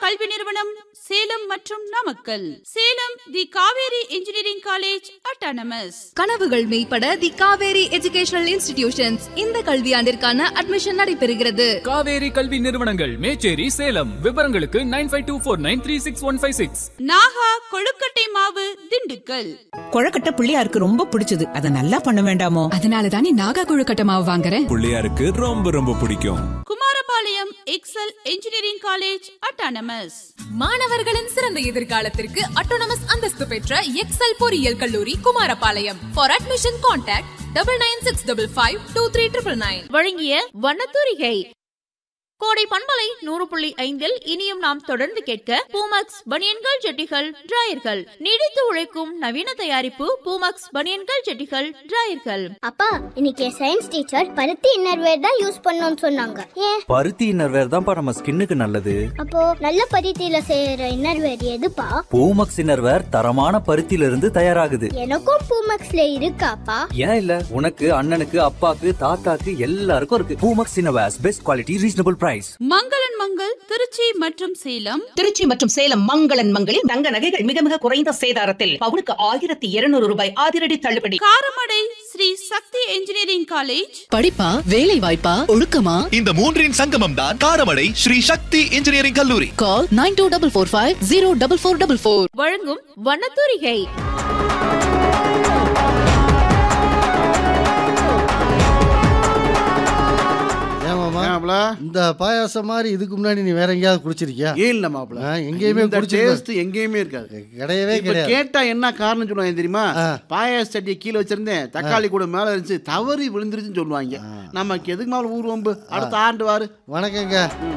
கல்வி நிறுவனம் சேலம் மற்றும் Namakkal Salem the Kaveri engineering college autonomous கனவுகள் மெய்ப்பட தி காவேரி எஜுகேஷனல் இன்ஸ்டிடியூஷன்ஸ் இந்த கல்வியாண்டிற்கான அட்மிஷன் நடைபெறுகிறது காவேரி கல்வி நிறுவனங்கள் மேச்சேரி சேலம் விவரங்களுக்கு nine five two four nine three six one five six Naga கொழுக்கட்டை மாவு திண்டுக்கல் கொழக்கட்டை பிள்ளையாருக்கு ரொம்ப பிடிச்சது அதை நல்லா பண்ண வேண்டாமோ அதனால தானே நாகா கொழுக்கட்டை மாவு வாங்குறேன் பிள்ளையாருக்கு ரொம்ப ரொம்ப பிடிக்கும் Kumarapalayam Excel engineering college autonomous மாணவர்களின் சிறந்த எதிர்காலத்திற்கு அட்டோனமஸ் அந்தஸ்து பெற்ற எக்ஸல் பொறியியல் கல்லூரி Kumarapalayam for admission contact double nine six double five two three triple nine வழங்கிய வண்ணத்தூரிகை கோடை பண்பலை நூறு புள்ளி ஐந்தில் இனியும் நாம் தொடர்ந்து கேட்க பூமக்ஸ் பனியன்கள் ஜெட்டிகள் டிராயர்கள் நீடித்து உழைக்கும் நவீன தயாரிப்பு பூமக்ஸ் பனியன்கள் ஜெட்டிகள் டிராயர்கள் அப்பா இன்னைக்கு சயின்ஸ் டீச்சர் பருத்தி இன்னர்வேர் தான் யூஸ் பண்ணணும்னு சொன்னாங்க ஏன் பருத்தி இன்னர்வேர் தான்ப்பா நம்ம ஸ்கின்னுக்கு நல்லது அப்போ நல்ல பருத்தியில செய்யற இன்னர்வேர் எதுப்பா பூமக்ஸ் இன்னர்வேர் தரமான பருத்தியில இருந்து தயாராகுது எனக்கும் பூமக்ஸ்ல இருக்காப்பா ஏன் இல்ல உனக்கு அண்ணனுக்கு அப்பாக்கு தாத்தாக்கு எல்லாருக்கும் இருக்கு Poomex innerwears best quality reasonable price மங்களன் மங்கள் திருச்சி மற்றும் சேலம் திருச்சி மற்றும் சேலம் மங்களன் மங்களில் தங்க நகைகள் மிக மிக குறைந்த சேதாரத்தில் பவுனுக்கு ஆயிரத்தி இருநூறு ரூபாய் அதிரடி தள்ளுபடி காரமடை ஸ்ரீ சக்தி இன்ஜினியரிங் காலேஜ் படிப்பா வேலை வாய்ப்பா ஒழுக்கமா இந்த மூன்றின் சங்கமம் தான் காரமடை ஸ்ரீ சக்தி இன்ஜினியரிங் கல்லூரி call nine two double four five zero double four double four வழங்கும் வண்ணத்தூரிகை ஏமாமா இந்த பாயாசம் மாதிரி இதுக்கு முன்னாடி நீ வேற எங்கேயாவது குடிச்சிருக்கியா ஏன் இல்ல மாப்பிள ஆ, எங்கேயுமே இந்த குடிச்சிருக்க- டேஸ்ட் எங்கேயுமே இருக்காது கிடையவே இப்ப கிடையாது கேட்டா என்ன காரணம் சொல்லுவாங்க தெரியுமா ஆ. பாயாச சட்டியை கீழே வச்சிருந்தேன் தக்காளி கூட மேல இருந்துச்சு தவறி விழுந்துருச்சுன்னு சொல்லுவாங்க நமக்கு எதுக்கு மேல ஊர் வம்பு அடுத்த ஆண்டு வாரு வணக்கங்க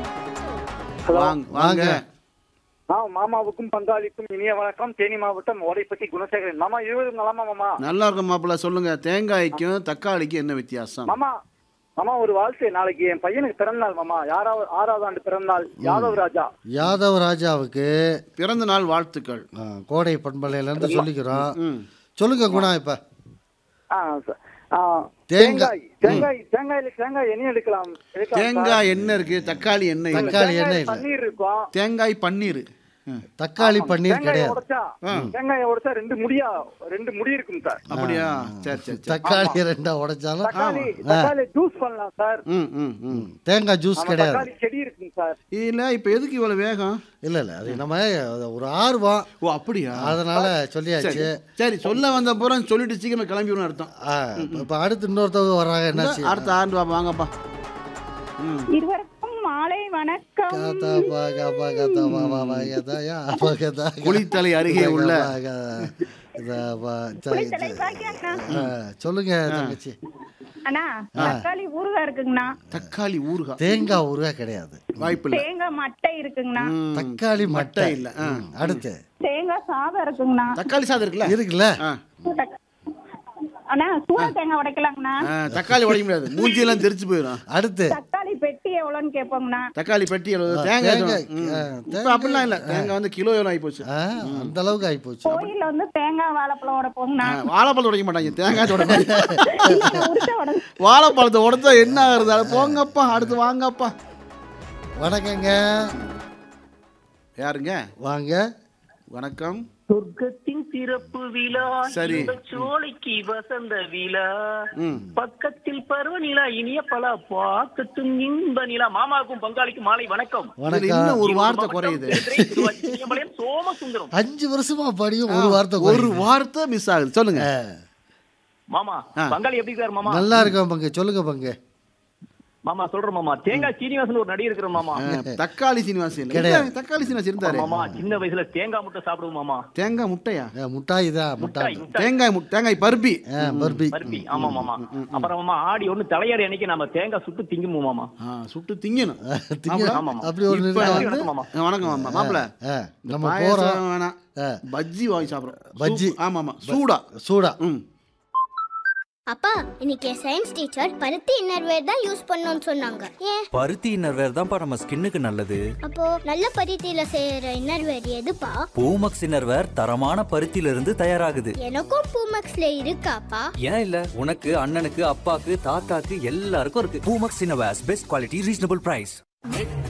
வாங்க வாங்க வாங்க. மாமாவுக்கும் பங்காளிக்கும் இனிய வணக்கம் தேனி மாவட்டம் ஓடைப்பட்டி குணசேகரன் மாமா இருவரும் நலமா மாமா நல்லா இருக்கும் மாப்பிள சொல்லுங்க தேங்காய்க்கும் தக்காளிக்கும் என்ன வித்தியாசம் மாமா மாமா ஒரு வாழ்க்கை நாளைக்கு என் பையனுக்கு பிறந்தநாள் மாமா யாராவது ஆறாவது ஆண்டு பிறந்தநாள் யாதவ் ராஜா யாதவ் ராஜாவுக்கு பிறந்த நாள் வாழ்த்துக்கள் ஆ, கோடை பண்பலையில இருந்து சொல்லிக்கிறோம் ம். சொல்லுங்க குணா இப்ப ஆ, ச- ஆ, தேங்காய். தேங்காய் தேங்காய் தேங்காயில தேங்காய் என்ன எடுக்கலாம் எடுக்கலாம் தேங்காய் என்ன இருக்கு தக்காளி என்ன சார். இல்லை தக்காளி என்ன தேங்காய் இல்லை பன்னீர் இருக்கும் தேங்காய் பன்னீர் ம். தக்காளி பன்னீர் தேங்காயை கிடையாது உடைச்சா தேங்காயை உடைச்சா ரெண்டு முடியா ரெண்டு முடி இருக்கும் சார் அப்படியா சரி சரி சரி தக்காளி ரெண்டா உடைச்சாலும் தக்காளி ஆ. தக்காளி ஜூஸ் பண்ணலாம் சார் ம் ம் ம் தேங்காய் ஜூஸ் ஆமா, கிடையாது தக்காளி செடி இருக்குங்க சார் இல்ல இப்ப எதுக்கு இவ்வளவு வேகம் இல்ல இல்ல அது நம்ம ஒரு ஆர்வம் ஓ அப்படியா அதனால சொல்லியாச்சு சரி சரி சொல்ல வந்த பூரா சொல்லிட்டு சீக்கிரம் கிளம்பிடணும் அர்த்தம் ஆ, இப்ப அடுத்து இன்னொருத்தவங்க வர்றாங்க என்னாச்சு அடுத்த ஆண்டு வா வாங்கப்பா ம் இருவருக்கும் மாலை வணக்கம் காத்தா பா காப்பா காத்தா பா பா பா காத்தா யா பா காத்தா குளித்தலை அருகே உள்ள பா, கா, இதா பா, சரி, சரி. ஆ, சொல்லுங்க தங்கச்சி அண்ணா தக்காளி ஊறுகாய் இருக்குங்கண்ணா தக்காளி ஊறுகாய் தேங்காய் ஊறுகாய் கிடையாது வாய்ப்பில்லை தேங்காய் மட்டை இருக்குங்கண்ணா ம். தக்காளி மட்டை இல்ல ஆ. ம், அடுத்து தேங்காய் சாதம் இருக்குங்கண்ணா தக்காளி சாதம் இருக்குல்ல இருக்குல்ல ஆ. அண்ணா சூட தேங்காய் உடைக்கலாங்கண்ணா ஆ, தக்காளி உடைக்க முடியாது மூஞ்சியெல்லாம் தெரிச்சு போயிடும் அடுத்து தக்காளி பெட்டி எவ்வளோன்னு கேட்போங்கண்ணா தக்காளி பெட்டி எழுபது ஆ, தேங்காய் தேங்காய், சொல்லணும். ம். ஆ, இப்ப தேங்காய். அப்படிலாம் இல்ல தேங்காய் வந்து கிலோ எவ்வளோ ஆகி போச்சு ஆ, அந்த அளவுக்கு ஆயிப்போச்சு கோயில்ல வந்து தேங்காய் வாழைப்பழம் உடைப்போங்கண்ணா வாழைப்பழம் உடைக்க மாட்டாங்க தேங்காய் உடைப்பாங்க உரிச்ச உடனே வாழைப்பழத்தை உடைச்சா என்ன ஆகுறது அட போங்கப்பா அடுத்து வாங்கப்பா வணக்கங்க யாருங்க வாங்க வணக்கம் சொர்க்கத்தின் சிறப்பு விழா சரி. சோலைக்கு வசந்த விழா ம் பக்கத்தில் பருவநிலா இனிய பல பாக்கத்தும் இன்ப நிலா மாமாவுக்கும் பங்காளிக்கும் மாலை வணக்கம் இதுல வணக்கம் இன்னும் ஒரு வார்த்தை குறையுது சோமசுந்தரம் அஞ்சு வருஷமா படியும் ஒரு வார்த்தை ஒரு குறையுது. வார்த்தை மிஸ் ஆகுது சொல்லுங்க மாமா ஆ. பங்காளி எப்படி சார் மாமா நல்லா இருக்கும் பங்கு சொல்லுங்க பங்கு மாமா சொல்றேன் மாமா தேங்காய் சீனிவாசன் ஒரு நடிகர் இருக்கிற மாமா ஆ, தக்காளி சீனிவாசன் இல்ல கிடையாது. இல்ல, தக்காளி சீனிவாசன் இருந்தாரு மாமா சின்ன வயசுல தேங்காய் முட்டை சாப்பிடுவோம் மாமா தேங்காய் முட்டையா ஆ, முட்டாய் தான் முட்டாய் முட்டாய் முட்டாய் தேங்காய் முட்டை தேங்காய் பருப்பி ஆ, பர்பி பருப்பி ஆமா மாமா அப்புறம் மாமா ஆடி ஒண்ணு தலையாடி அன்னைக்கு நம்ம தேங்காய் சுட்டு திங்குமோ மாமா ஆ, சுட்டு திங்கணும் திங்க- ஆமாமா. அப்படி ஒரு இப்ப நிறுத்தம் வந்து- வந்து வணக்கம் மாமா ஆ, வணக்கம் மாமா மாப்பிள ஆ, இந்த நம்ம பாயாசம் போறோம் வேணாம் ஆ. பஜ்ஜி வாங்கி சாப்பிடுறோம் பஜ்ஜி. சூ- ஆமா ஆமா சூடா சூடா ம் அப்பா இன்னைக்கு சயின்ஸ் டீச்சர் பருத்தி இன்னர்வேர் தான் யூஸ் பண்ணணும்னு சொன்னாங்க ஏன் பருத்தி இன்னர்வேர் தான்ப்பா நம்ம ஸ்கின்னுக்கு நல்லது அப்போ நல்ல பருத்தியில செய்யற இன்னர்வேர் எதுப்பா பூமக்ஸ் இன்னர்வேர் தரமான பருத்தியில இருந்து தயாராகுது எனக்கும் பூமக்ஸ்ல இருக்காப்பா ஏன் இல்ல உனக்கு அண்ணனுக்கு அப்பாக்கு தாத்தாக்கு எல்லாருக்கும் இருக்கு Poomex innerwears best quality reasonable price